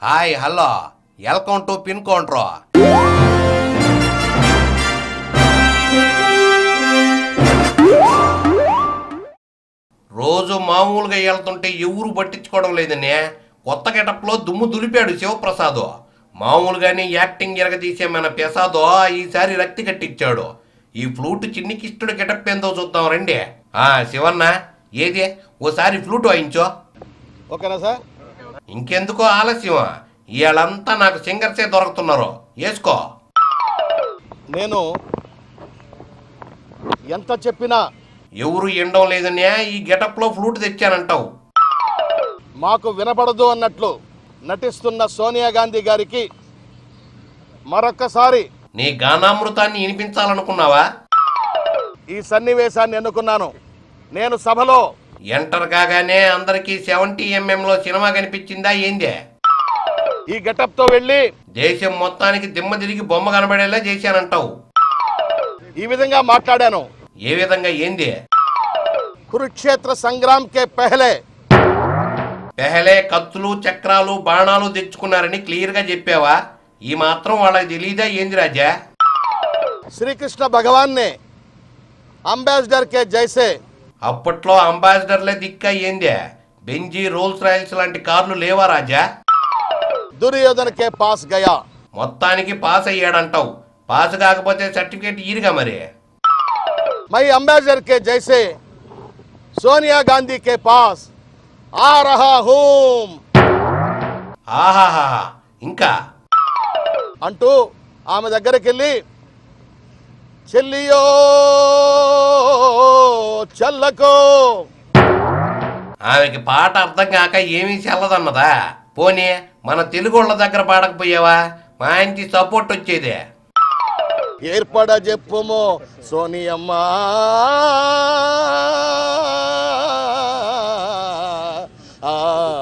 Hi hello welcome to pin counter రోజు మామూలుగా వెళ్తుంటే ఎవరు పట్టించుకోవడం లేదనే కొత్త గెటప్లో దుమ్ము దులిపాడు శివప్రసాద్ మామూలుగానే యాక్టింగ్ ఎరగదీసే మన ప్రసాద్ ఈసారి రక్తి కట్టించాడు ఈ ఫ్లూట్ చిన్ని కిష్టుడు గెటప్ ఏందో చూద్దాం రండి ఆ శివన్న ఏది ఓసారి ఫ్లూట్ వాయించో ఓకేనా సార్ ఇంకెందుకో ఆలస్యం ఇవాళంతా నాకు సింగర్సే దొరుకుతున్నారు వేసుకో నేను ఎంత చెప్పినా ఎవరు ఎండం లేదనే ఈ గెటప్లో ఫ్లూట్ తెచ్చానంటావు మాకు వినపడదు అన్నట్లు నటిస్తున్న సోనియా గాంధీ గారికి మరొక్కసారి నీ గానామృతాన్ని వినిపించాలనుకున్నావా ఈ సన్నివేశాన్ని ఎన్నుకున్నాను నేను సభలో ఎంటర్ కాగానే అందరికీ సెవెంటీ ఎంఎంలో సినిమా కనిపించిందా ఏందే ఈ గెటప్తో వెళ్ళి దేశం మొత్తానికి దిమ్మ తిరిగి బొమ్మ కనబడేలా చేశానంటావు ఈ విధంగా మాట్లాడాను ఏ విధంగా ఏంది కురుక్షేత్ర సంగ్రామ్ కే పెహలే పెహలే కత్తులు చక్రాలు బాణాలు తెచ్చుకున్నారని క్లియర్గా చెప్పావా ఈ మాత్రం వాళ్ళకి తెలియదా ఏంది రాజా శ్రీకృష్ణ భగవాన్ నే అంబాసిడర్ కే జైసే అప్పట్లో అంబాసిడర్లే దిక్క ఏందే బెంజీ రోల్స్ రాయల్స్ లాంటి కార్లు లేవా రాజా దుర్యోధన కే పాస్ గయా మొత్తానికి పాస్ అయ్యాడంటావు పాస్ కాకపోతే సర్టిఫికేట్ ఈరుగా మరి मैं अंबेडकर के जैसे सोनिया गांधी के पास आ रहा हूं ఆహాహా ఇంకా అంటూ ఆమె దగ్గరికి వెళ్ళి చెల్లియో చల్లకు ఆమెకి పాట అర్థం కాక ఏమీ చెల్లదన్నదా పోనీ మన తెలుగు వాళ్ళ దగ్గర పాడకపోయావా మా ఇంటి సపోర్ట్ వచ్చేదే ఏర్పడ చెప్పుము సోనియమ్మ ఆ.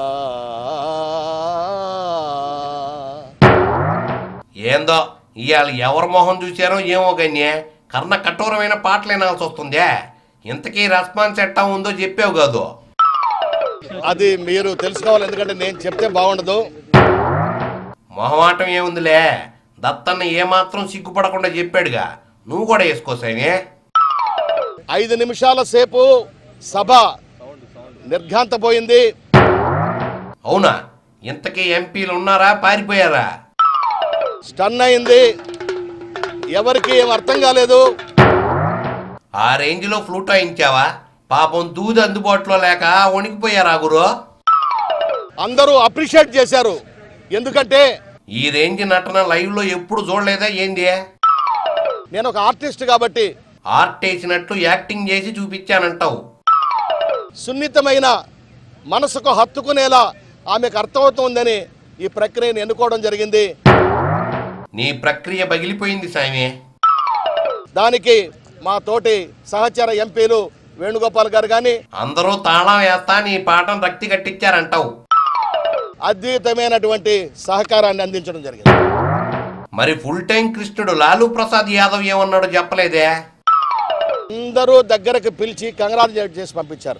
ఏందో ఇవాళ ఎవరి మొహం చూశారో ఏమో గన్యే కర్ణ కఠోరమైన పాటలు వినాల్సి వస్తుందే ఇంతకీ రెస్పాన్స్ ఎట్టా ఉందో చెప్పావు కాదు అది మీరు తెలుసుకోవాలి ఎందుకంటే నేను చెప్తే బాగుండదు మొహమాటం ఏముందిలే దత్తన్న ఏమాత్రం సిగ్గుపడకుండా చెప్పాడుగా నువ్వు కూడా వేసుకోసామే ఐదు నిమిషాల సేపు సభ నిర్ఘాంతపోయింది అవునా ఇంతకీ ఎంపీలు ఉన్నారా పారిపోయారా స్టన్ అయింది ఎవరికి ఏం అర్థం కాలేదు ఆ రేంజ్లో ఫ్లూట్ వాయించావా పాపం దూది అందుబాటులో లేక వణికిపోయారా గురు అందరూ అప్రిషియేట్ చేశారు ఎందుకంటే ఈ రేంజ్ నటన లైవ్లో ఎప్పుడు చూడలేదా ఏంది నేను ఒక ఆర్టిస్ట్ కాబట్టి ఆర్ట్ వేసినట్లు యాక్టింగ్ చేసి చూపించానంటావు సున్నితమైన మనసుకు హత్తుకునేలా ఆమెకు అర్థమవుతుందని ఈ ప్రక్రియను ఎన్నుకోవడం జరిగింది నీ ప్రక్రియ పగిలిపోయింది సామి దానికి మా తోటి సహచర ఎంపీలు వేణుగోపాల్ గారు కానీ అందరూ తాళం వేస్తా నీ పాటను రక్తి కట్టించారంటావు అద్భుతమైనటువంటి సహకారాన్ని అందించడం జరిగింది మరి ఫుల్ టైం కృష్ణుడు లాలూ ప్రసాద్ యాదవ్ ఏమన్నాడు చెప్పలేదే అందరూ దగ్గరకు పిలిచి కంగ్రాచులేట్ చేసి పంపించారు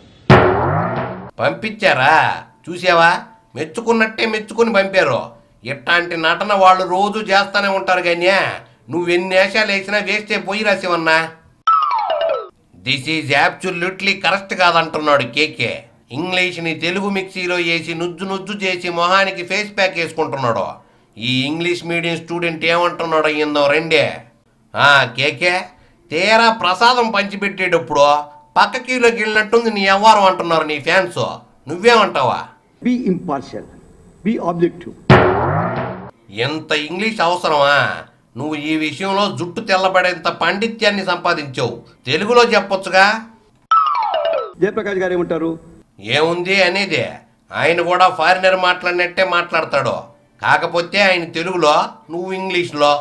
పంపించారా చూసావా మెచ్చుకున్నట్టే మెచ్చుకుని పంపారు ఇట్లాంటి నటన వాళ్ళు రోజు చేస్తానే ఉంటారు కానీ నువ్వెన్ని వేషాలు వేసినా వేస్తే పోయి రాసేవన్నా దిస్ ఈజ్ యాబ్చుల్యూట్లీ కరెక్ట్ కాదంటున్నాడు కేకే ఇంగ్లీష్ని తెలుగు మిక్సీలో వేసి నుజ్జు నుజ్జు చేసి మొహానికి ఫేస్ ప్యాక్ వేసుకుంటున్నాడు ఈ ఇంగ్లీష్ మీడియం స్టూడెంట్ ఏమంటున్నాడు అయ్యిందో రెండే ఆ కేకే తీరా ప్రసాదం పంచిపెట్టేటప్పుడు పక్క కీలోకి వెళ్ళినట్టుంది నీ వ్యవహారం అంటున్నారు నీ ఫ్యాన్స్ నువ్వేమంటావా be impartial, be objective. ఎంత ఇంగ్లీష్ అవసరమా నువ్వు ఈ విషయంలో జుట్టు తెల్లబడేంత పాండిత్యాన్ని సంపాదించావు తెలుగులో చెప్పొచ్చుగా జయప్రకాష్ గారు ఏమంటారు ఏముంది అనేది ఆయన కూడా ఫారినర్ మాట్లాడినట్టే మాట్లాడతాడు కాకపోతే ఆయన తెలుగులో నువ్వు ఇంగ్లీష్లో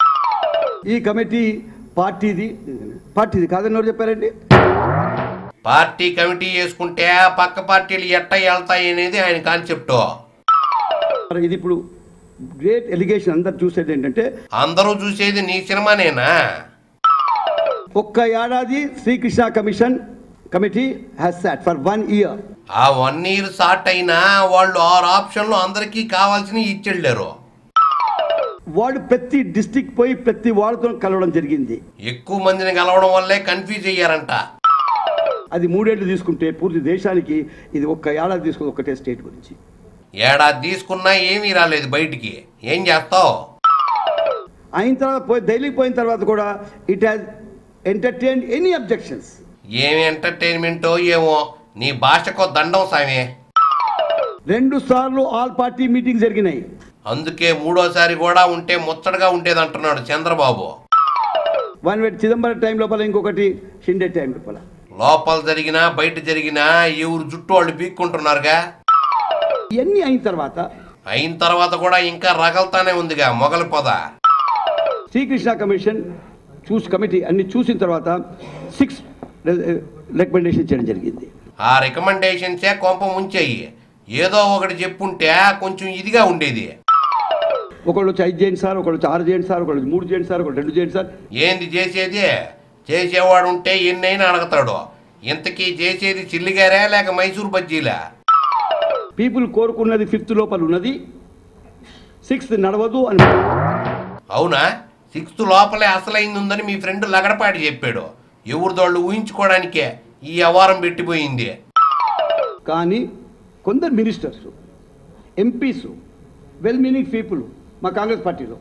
ఈ కమిటీ పార్టీది పార్టీది కాదని ఎవరు చెప్పారండి పార్టీ కమిటీ చేసుకుంటే పక్క పార్టీలు ఎట్ట వెళ్తాయి అనేది ఆయన కాన్సెప్ట్ మరి ఇది ఇప్పుడు గ్రేట్ ఎలిగేషన్ అందరు చూసేది ఏంటంటే అందరూ చూసేది నీ సినిమానేనా ఒక్క ఏడాది Srikrishna commission committee has sat for one year. ఆ వన్ ఇయర్ సాట్ అయినా వాళ్ళు ఆరు ఆప్షన్లు అందరికీ కావాల్సినవి ఇచ్చెళ్ళారు వాళ్ళు ప్రతి డిస్టిక్ పోయి ప్రతి వాళ్ళతో కలవడం జరిగింది ఎక్కువ మందిని కలవడం వల్లే కన్ఫ్యూజ్ అయ్యారంట అది మూడేళ్లు తీసుకుంటే పూర్తి దేశానికి ఇది ఒక్క ఏడాది తీసుకుంది ఒకటే స్టేట్ గురించి ఏడాది తీసుకున్నా ఏమీ రాలేదు బయటికి ఏం చేస్తావు అయిన తర్వాత పోయి ఢిల్లీ పోయిన తర్వాత కూడా it has entertain any objections ఏమి ఎంటర్టైన్మెంటో ఏమో నీ భాషకో దండం సామే రెండు సార్లు ఆల్ పార్టీ మీటింగ్ జరిగినాయి అందుకే మూడోసారి కూడా ఉంటే ముచ్చటగా ఉండేది అంటున్నాడు చంద్రబాబు వన్ వెట్ చిదంబరం టైం లోపల ఇంకొకటి షిండే టైం లోపల లోపల జరిగినా బయట జరిగినా ఎవరు జుట్టు వాళ్ళు పీక్కుంటున్నారుగా ఇవన్నీ అయిన తర్వాత అయిన తర్వాత కూడా ఇంకా రగల్తానే ఉందిగా మొగలి పొద శ్రీకృష్ణ కమిషన్ చూసి కమిటీ అన్ని చూసిన తర్వాత సిక్స్ రికమెండేషన్ చేయడం జరిగింది ఆ రికమెండేషన్సే కొంప ముంచాయి ఏదో ఒకటి చెప్పుంటే కొంచెం ఇదిగా ఉండేది ఒకళ్ళు వచ్చి ఐదు చేయండి సార్ ఒకళ్ళు వచ్చి ఆరు చేయండి సార్ ఒకళ్ళు వచ్చి మూడు చేయండి సార్ ఒకళ్ళు రెండు చేయండి సార్ ఏంది చేసేది చేసేవాడు ఉంటే ఎన్నైనా అడగతాడు ఇంతకీ చేసేది చిల్లిగారా లేక మైసూర్ బజ్జీలా పీపుల్ కోరుకున్నది ఫిఫ్త్ లోపల ఉన్నది సిక్స్త్ నడవదు అని అవునా సిక్స్త్ లోపలే అసలైంది ఉందని మీ ఫ్రెండ్ లగడపాటి చెప్పాడు ఎవరిదోళ్ళు ఊహించుకోవడానికే ఈ అవారం పెట్టిపోయింది కానీ కొందరు ministers MPs well meaning people మా కాంగ్రెస్ పార్టీలో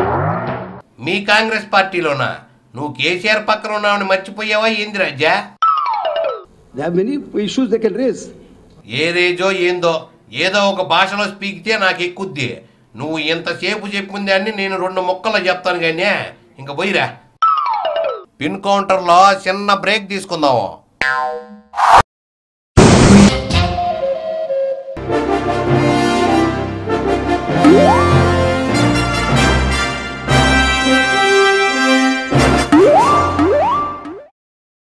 మీ కాంగ్రెస్ పార్టీలోనా నువ్వు కేసీఆర్ పక్కన ఉన్నావని మర్చిపోయావా ఏంది రాజా they have many issues they can raise a రేజో ఏందో ఏదో ఒక భాషలో స్పీక్తే నాకు ఎక్కుద్ది నువ్వు ఎంతసేపు చెప్పింది అని నేను రెండు ముక్కలు చెప్తాను కానీ ఇంక పోయిరా పిన్ కౌంటర్లో చిన్న బ్రేక్ తీసుకుందాము